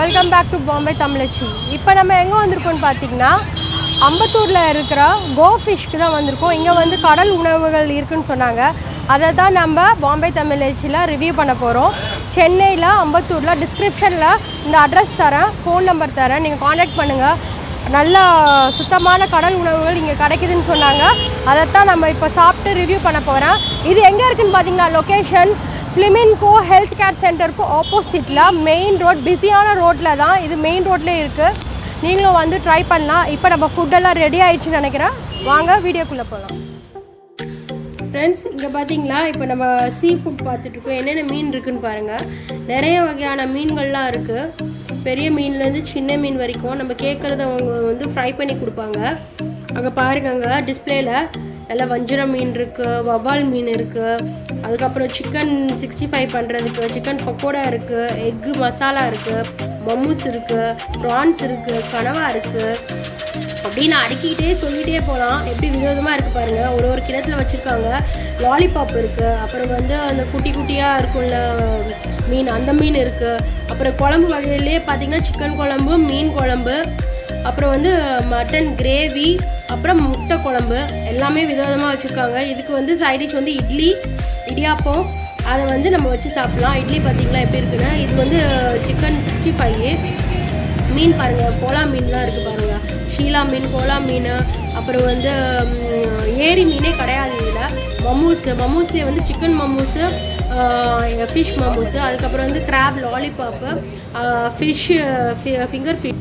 Welcome back to Bombay தமிழச்சி இப்போ நம்ம எங்கே வந்திருக்கோம்னு பார்த்தீங்கன்னா அம்பத்தூரில் இருக்கிற கோ ஃபிஷ்க்கு தான் வந்திருக்கோம் இங்கே வந்து கடல் உணவுகள் இருக்குன்னு சொன்னாங்க அதை தான் நம்ம பாம்பே தமிழச்சியில் ரிவ்யூ பண்ண போகிறோம் சென்னையில் அம்பத்தூரில் டிஸ்கிரிப்ஷனில் இந்த அட்ரஸ் தரேன் ஃபோன் நம்பர் தரேன் நீங்கள் காண்டாக்ட் பண்ணுங்கள் நல்ல சுத்தமான கடல் உணவுகள் இங்கே கிடைக்குதுன்னு சொன்னாங்க அதைத்தான் நம்ம இப்போ சாப்பிட்டு ரிவ்யூ பண்ண போகிறேன் இது எங்கே இருக்குன்னு பார்த்தீங்கன்னா லொக்கேஷன் ஃப்ளிமின்கோ ஹெல்த் கேர் சென்டருக்கு ஆப்போசிட்டில் மெயின் ரோட் பிஸியான ரோட்டில் தான் இது மெயின் ரோட்லேயே இருக்குது நீங்களும் வந்து ட்ரை பண்ணலாம் இப்போ நம்ம ஃபுட்டெல்லாம் ரெடி ஆயிடுச்சுன்னு நினைக்கிறேன் வாங்க வீடியோக்குள்ளே போகலாம் ஃப்ரெண்ட்ஸ் இங்கே பார்த்தீங்களா இப்போ நம்ம சீ ஃபுட் பார்த்துட்ருக்கோம் என்னென்ன மீன் இருக்குன்னு பாருங்கள் நிறைய வகையான மீன்கள்லாம் இருக்குது பெரிய மீன்லேருந்து சின்ன மீன் வரைக்கும் நம்ம கேட்குறத அவங்க வந்து ஃப்ரை பண்ணி கொடுப்பாங்க அங்கே பாருங்கங்க டிஸ்பிளேல நல்லா வஞ்சிரம் மீன் இருக்குது வவ்வால் மீன் இருக்குது அதுக்கப்புறம் சிக்கன் சிக்ஸ்டி ஃபைவ் பண்ணுறதுக்கு சிக்கன் பக்கோடா இருக்குது எக்கு மசாலா இருக்குது மம்மூஸ் இருக்குது ப்ரான்ஸ் இருக்குது கனவா இருக்குது அப்படின்னு அடுக்கிக்கிட்டே சொல்லிகிட்டே போகலாம் எப்படி விதவிதமாக இருக்குது பாருங்கள் ஒரு ஒரு கிணத்துல வச்சுருக்காங்க லாலிபாப் இருக்குது அப்புறம் வந்து அந்த குட்டி குட்டியாக இருக்கும்ல மீன் அந்த மீன் இருக்குது அப்புறம் குழம்பு வகையிலே பார்த்தீங்கன்னா சிக்கன் குழம்பு மீன் குழம்பு அப்புறம் வந்து மட்டன் கிரேவி அப்புறம் முட்டை குழம்பு எல்லாமே விதவிதமாக வச்சுருக்காங்க இதுக்கு வந்து சைடிஷ் வந்து இட்லி இடியாப்பம் அதை வந்து நம்ம வச்சு சாப்பிட்லாம் இட்லி பார்த்தீங்களா எப்படி இருக்குன்னு இது வந்து சிக்கன் சிக்ஸ்டி ஃபைவ் மீன் பாருங்கள் கோலா மீன்லாம் இருக்குது பாருங்கள் ஷீலா மீன் கோலா மீன் அப்புறம் வந்து ம், ஏரி மீனே கிடையாது இதில் மம்மூஸ் மம்மூஸ்லேயே வந்து சிக்கன் மம்மூஸு ஃபிஷ் மம்மூஸு அதுக்கப்புறம் வந்து crab lollipop fish finger fish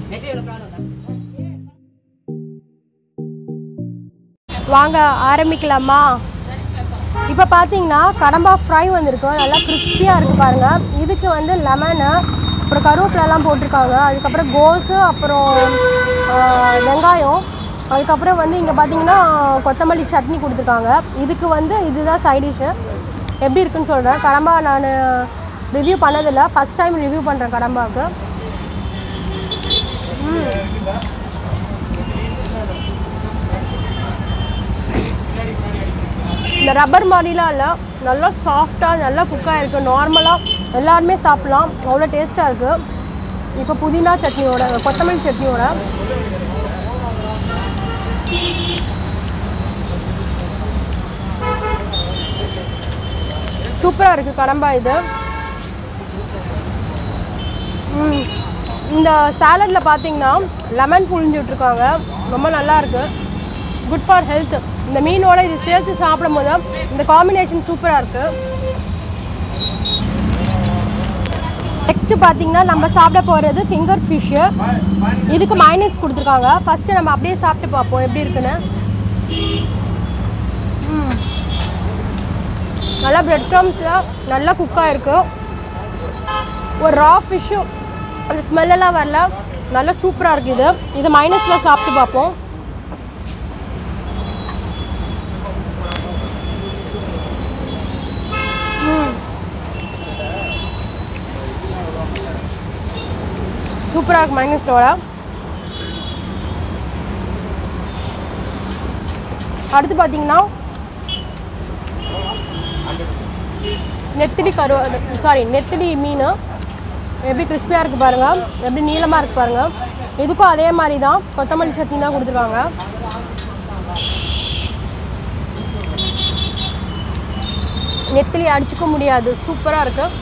வாங்க ஆரம்பிக்கலாமா இப்போ பார்த்தீங்கன்னா கடம்பா ஃப்ரை வந்திருக்கு நல்லா கிறிஸ்பியாக இருக்குது பாருங்கள் இதுக்கு வந்து லெமனு அப்புறம் கருவேப்பிலெல்லாம் போட்டிருக்காங்க அதுக்கப்புறம் கோஸு அப்புறம் ஆ, வெங்காயம் அதுக்கப்புறம் வந்து இங்கே பார்த்தீங்கன்னா கொத்தமல்லி சட்னி கொடுத்துருக்காங்க இதுக்கு வந்து இதுதான் சைடிஷ்ஷு எப்படி இருக்குன்னு சொல்கிறேன் கடம்பா நான் ரிவ்யூ பண்ணதில்லை ஃபஸ்ட் டைம் ரிவ்யூ பண்ணுறேன் கடம்பாவுக்கு இந்த ரப்பர் மாதிரிலாம் இல்லை நல்லா சாஃப்டாக நல்லா குக்காக இருக்குது நார்மலாக எல்லாருமே சாப்பிட்லாம் அவ்வளோ டேஸ்ட்டாக இருக்குது இப்போ புதினா சட்னியோட கொத்தமல்லி சட்னியோட சூப்பராக இருக்குது கடம்பா இது ம். இந்த சாலடில் பார்த்தீங்கன்னா லெமன் புழிஞ்சு விட்ருக்காங்க ரொம்ப நல்லா இருக்கு குட் ஃபார் ஹெல்த் இந்த மீனோட இது சேர்த்து சாப்பிடும் போது இந்த காம்பினேஷன் சூப்பராக இருக்கு நெக்ஸ்ட் பார்த்தீங்கன்னா நம்ம சாப்பிட போகிறது ஃபிங்கர் ஃபிஷ்ஷு இதுக்கு மைனஸ் கொடுத்துருக்காங்க ஃபஸ்ட்டு நம்ம அப்படியே சாப்பிட்டு பார்ப்போம் எப்படி இருக்குன்னு ம். நல்லா பிரெட் க்ரம்ஸில் நல்லா குக்காக இருக்கு ஒரு ரா ஃபிஷ்ஷு அந்த ஸ்மெல்லெல்லாம் வரல நல்லா சூப்பராக இருக்குது இது இது மைனஸில் சாப்பிட்டு பார்ப்போம் சூப்பராக இருக்கு மைனஸோட அடுத்து பார்த்தீங்கன்னா நெத்திலி கரு சாரி நெத்திலி மீன் எப்படி கிறிஸ்பியாக இருக்குது பாருங்கள் எப்படி நீளமாக இருக்குது பாருங்கள் இதுக்கும் அதே மாதிரி தான் கொத்தமல்லி சட்னி தான் கொடுத்துருக்காங்க நெத்திலி அடிச்சுக்க முடியாது சூப்பராக இருக்குது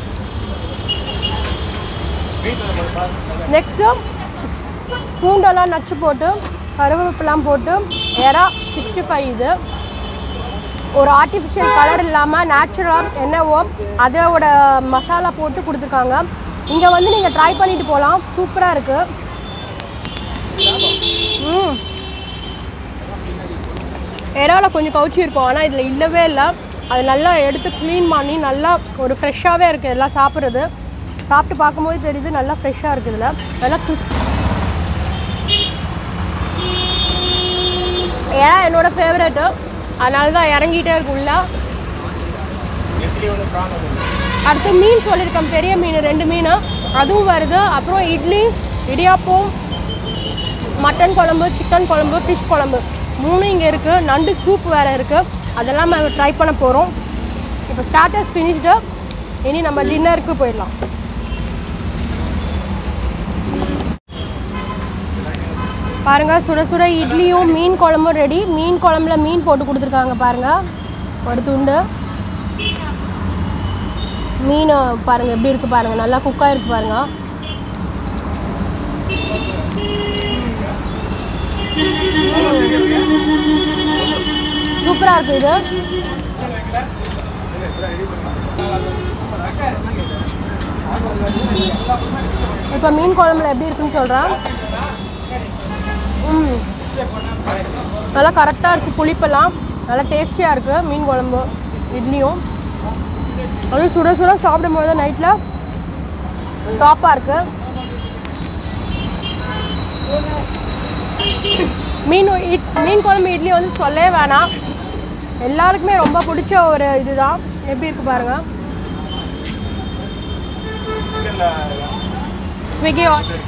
நெக்ஸ்ட்டு பூண்டெல்லாம் நச்சு போட்டு கருவேப்பிலாம் போட்டு எறா சிக்ஸ்டி ஃபைவ் இது ஒரு ஆர்டிஃபிஷியல் கலர் இல்லாமல் நேச்சுரலாக என்னவோ அதோட மசாலா போட்டு கொடுத்துருக்காங்க இங்கே வந்து நீங்கள் ட்ரை பண்ணிட்டு போகலாம் சூப்பராக இருக்குது ம் இறால கொஞ்சம் கவுச்சி இருக்கும் ஆனால் இதில் இல்லவே இல்லை அது நல்லா எடுத்து க்ளீன் பண்ணி நல்லா ஒரு ஃப்ரெஷ்ஷாகவே இருக்குது எல்லாம் சாப்பிட்றது சாப்பிட்டு பார்க்கும்போது தெரியுது நல்லா ஃப்ரெஷ்ஷாக இருக்குது இதில் நல்லா கிறிஸ்ப் இறா என்னோட ஃபேவரெட்டு அதனால தான் இறங்கிட்டே இருக்கும்ல அடுத்து மீன் சொல்லியிருக்கேன் பெரிய மீன் ரெண்டு மீன் அதுவும் வருது அப்புறம் இட்லி இடியாப்பம் மட்டன் குழம்பு சிக்கன் குழம்பு ஃபிஷ் குழம்பு மூணு இங்கே இருக்குது நண்டு சூப் வேறு இருக்குது அதெல்லாம் நம்ம ட்ரை பண்ண போகிறோம் இப்போ ஸ்டார்டர்ஸ் ஃபினிஷ்டு இனி நம்ம டின்னருக்கு போயிடலாம் பாருங்க சுட சுட இட்லியும் மீன் குழம்பும் ரெடி மீன் குழம்புல மீன் போட்டு கொடுத்துருக்காங்க பாருங்க ஒரு துண்டு மீன் பாருங்க எப்படி இருக்கு பாருங்க நல்லா குக்காக இருக்கு பாருங்க சூப்பராக இருக்கு இது இப்போ மீன் குழம்புல எப்படி இருக்குன்னு சொல்கிறேன் ம் நல்லா கரெக்டாக இருக்குது புளிப்பெல்லாம் நல்லா டேஸ்டியாக இருக்குது மீன் குழம்பு இட்லியும் அதுவும் சுட சுட சாப்பிடும் போது நைட்டில் டாப்பாக இருக்குது மீன் இட் மீன் குழம்பு இட்லி வந்து சொல்லவே வேணாம் எல்லாருக்குமே ரொம்ப பிடிச்ச ஒரு இதுதான் எப்படி இருக்கு பாருங்க ஸ்விக்கி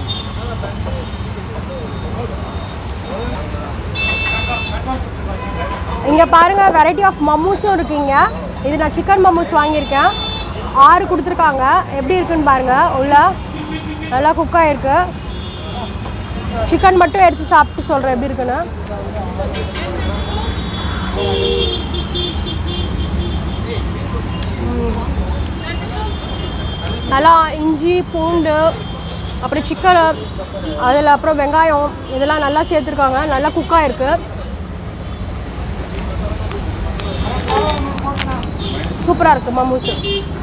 இங்கே பாருங்க வெரைட்டி ஆஃப் மம்மூஸும் இருக்குங்க இது நான் சிக்கன் மம்மூஸ் வாங்கியிருக்கேன் ஆறு கொடுத்துருக்காங்க எப்படி இருக்குன்னு பாருங்க உள்ள நல்லா குக் ஆகிருக்கு சிக்கன் மட்டும் எடுத்து சாப்பிட்டு சொல்கிறேன் எப்படி இருக்குன்னு ம். நல்லா இஞ்சி பூண்டு அப்புறம் சிக்கன் அதில் அப்புறம் வெங்காயம் இதெல்லாம் நல்லா சேர்த்துருக்காங்க நல்லா குக்காக இருக்குது சூப்பராக இருக்குது மம்மூஸ்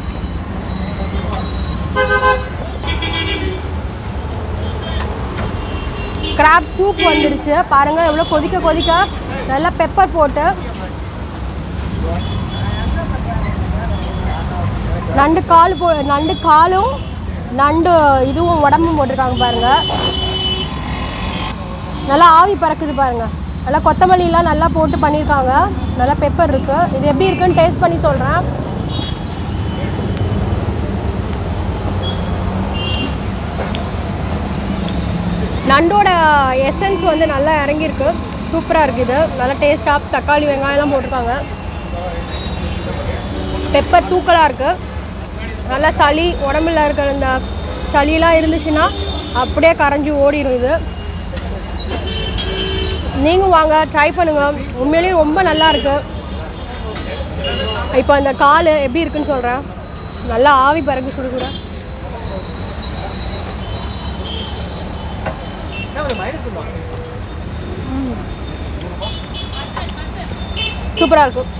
கிராப் சூப் வந்துருச்சு பாருங்க எவ்வளோ கொதிக்க கொதிக்க நல்லா பெப்பர் போட்டு நண்டு கால் போ நண்டு காலும் நண்டு இதுவும் உடம்பும் போட்டிருக்காங்க பாருங்க நல்லா ஆவி பறக்குது பாருங்க நல்லா கொத்தமல்லிலாம் நல்லா போட்டு பண்ணியிருக்காங்க நல்லா பெப்பர் இருக்கு இது எப்படி இருக்குன்னு டேஸ்ட் பண்ணி சொல்கிறேன் நண்டோட எசன்ஸ் வந்து நல்லா இறங்கியிருக்கு சூப்பராக இருக்குது இது நல்லா டேஸ்ட்டாக தக்காளி வெங்காயம்லாம் போட்டிருக்காங்க பெப்பர் தூக்கலாக இருக்குது நல்லா சளி உடம்புல இருக்கிற இந்த சளியெலாம் இருந்துச்சுன்னா அப்படியே கரைஞ்சி ஓடிடும் இது நீங்கள் வாங்க ட்ரை பண்ணுங்கள் உண்மையிலேயே ரொம்ப நல்லா இருக்கு இப்போ அந்த கால் எப்படி இருக்குன்னு சொல்கிறேன் நல்லா ஆவி பறகு சுடுகுற சூப்பராக இருக்கும்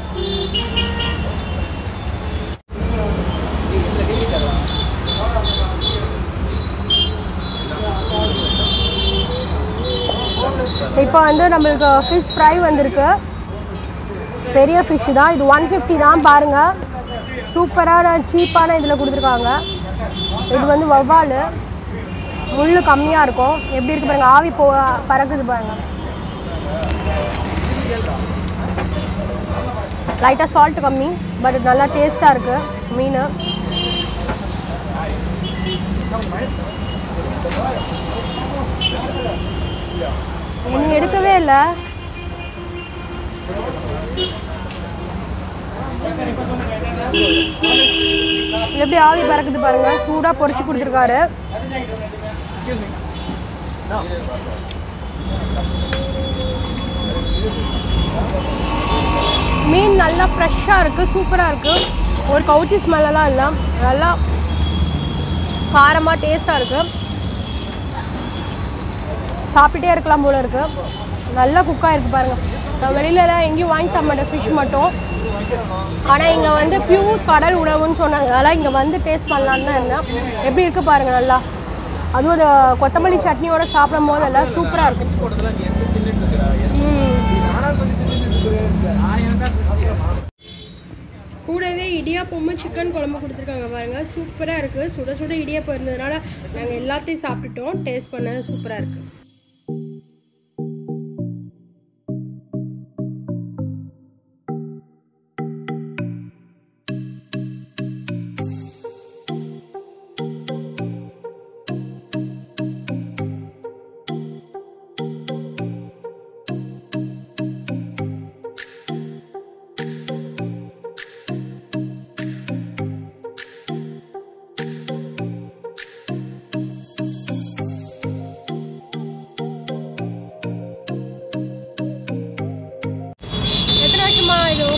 இப்போ வந்து நம்மளுக்கு ஃபிஷ் ஃப்ரை வந்திருக்கு பெரிய ஃபிஷ் தான் இது ஒன் ஃபிஃப்டி தான் பாருங்கள் சூப்பரான சீப்பான இதில் கொடுத்துருக்காங்க இது வந்து வவ்வால் முள் கம்மியாக இருக்கும் எப்படி இருக்கு பாருங்க ஆவி போ பறக்குது பாருங்க லைட்டாக சால்ட் கம்மி பட் நல்லா டேஸ்ட்டாக இருக்குது மீன் நீ எடுக்கவே இல்லை எப்படி ஆவி பறக்குது பாருங்க சூடாக பொரிச்சு கொடுத்துருக்காரு மீன் நல்லா ஃப்ரெஷ்ஷாக இருக்குது சூப்பராக இருக்குது ஒரு கவுச்சி ஸ்மெல்லாம் இல்லை நல்லா காரமாக டேஸ்ட்டாக இருக்குது சாப்பிட்டே இருக்கலாம் போல இருக்கு நல்லா குக்காக இருக்கு பாருங்க நான் வெளியிலலாம் எங்கேயும் வாங்கி சாப்பிட மாட்டேன் ஃபிஷ் மட்டும் ஆனால் இங்கே வந்து பியூர் கடல் உணவுன்னு சொன்னதுனால இங்கே வந்து டேஸ்ட் பண்ணலான்னு தான் இருந்தேன் எப்படி இருக்கு பாருங்க நல்லா அதுவும் அந்த கொத்தமல்லி சட்னியோட சாப்பிடும் போதெல்லாம் சூப்பராக இருக்கும் ம். கூடவே இடியாப்பமும் சிக்கன் குழம்பு கொடுத்துருக்காங்க பாருங்க சூப்பராக இருக்குது சுட சுட இடியாப்பம் இருந்ததுனால நாங்கள் எல்லாத்தையும் சாப்பிட்டுட்டோம் டேஸ்ட் பண்ணது சூப்பராக இருக்குது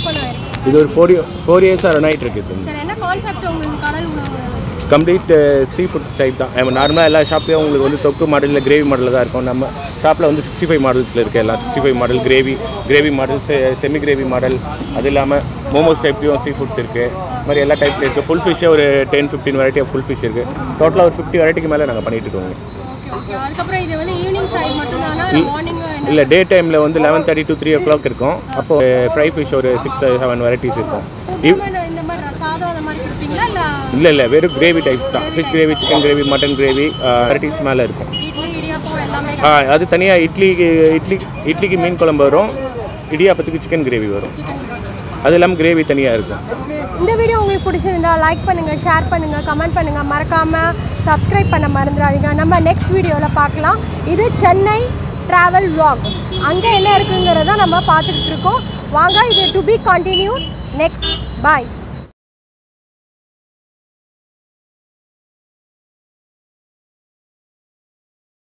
ஓப்பன் ஆயிருக்கு இது ஒரு ஃபோர் ஃபோர் இயர்ஸாக ரன் ஆகிட்டு இருக்குது சரி என்ன கான்செப்ட் உங்களுக்கு கடல் உணவு கம்ப்ளீட் சீ ஃபுட்ஸ் டைப் தான் நம்ம நார்மலாக எல்லா ஷாப்லேயும் உங்களுக்கு வந்து தொக்கு மாடலில் கிரேவி மாடலில் தான் இருக்கும் நம்ம ஷாப்பில் வந்து சிக்ஸ்டி ஃபைவ் மாடல்ஸில் இருக்குது எல்லாம் sixty five model gravy gravy model semi gravy model அது இல்லாமல் மோமோஸ் டைப்லேயும் சீ ஃபுட்ஸ் இருக்குது இது மாதிரி எல்லா டைப்லையும் இருக்குது ஃபுல் ஃபிஷ்ஷே ஒரு ten fifteen variety of full fish இருக்குது டோட்டலாக ஒரு ஃபிஃப்டி வெரைட்டிக்கு மேலே நாங்கள் பண்ணிட்டு இருக்கோங்க ஓகே ஓகே அதுக்கப்புறம் இது வந்து ஈவினிங் சைட் மட்டும் தானா மார்னிங் என்ன இல்லை டே டைமில் வந்து eleven thirty to three o'clock இருக்கும் அப்போது ஃப்ரை ஃபிஷ் ஒரு சிக்ஸ் செவன் வெரைட்டிஸ் இருக்கும் முக்கியமான இந்த மாதிரி சாதம் அந்த மாதிரி கொடுப்பீங்களா இல்லை இல்லை இல்லை வெறும் கிரேவி டைப்ஸ் தான் fish gravy chicken gravy mutton gravy varieties மேலே இருக்கும் இட்லி இடியாப்பம் எல்லாமே ஆ அது தனியாக இட்லிக்கு இட்லி இட்லிக்கு மீன் குழம்பு வரும் இடியாப்பத்துக்கு சிக்கன் கிரேவி வரும் அது இல்லாமல் கிரேவி தனியாக இருக்கும் இந்த வீடியோ உங்களுக்கு பிடிச்சிருந்தா லைக் பண்ணுங்க ஷேர் பண்ணுங்க கமெண்ட் பண்ணுங்க மறக்காம சப்ஸ்கிரைப் பண்ண மறந்துடாதீங்க நம்ம நெக்ஸ்ட் வீடியோவில் பார்க்கலாம் இது சென்னை ட்ராவல் vlog அங்கே என்ன இருக்குங்கிறத நம்ம பார்த்துக்கிட்டு இருக்கோம் வாங்க இது to be continue next bye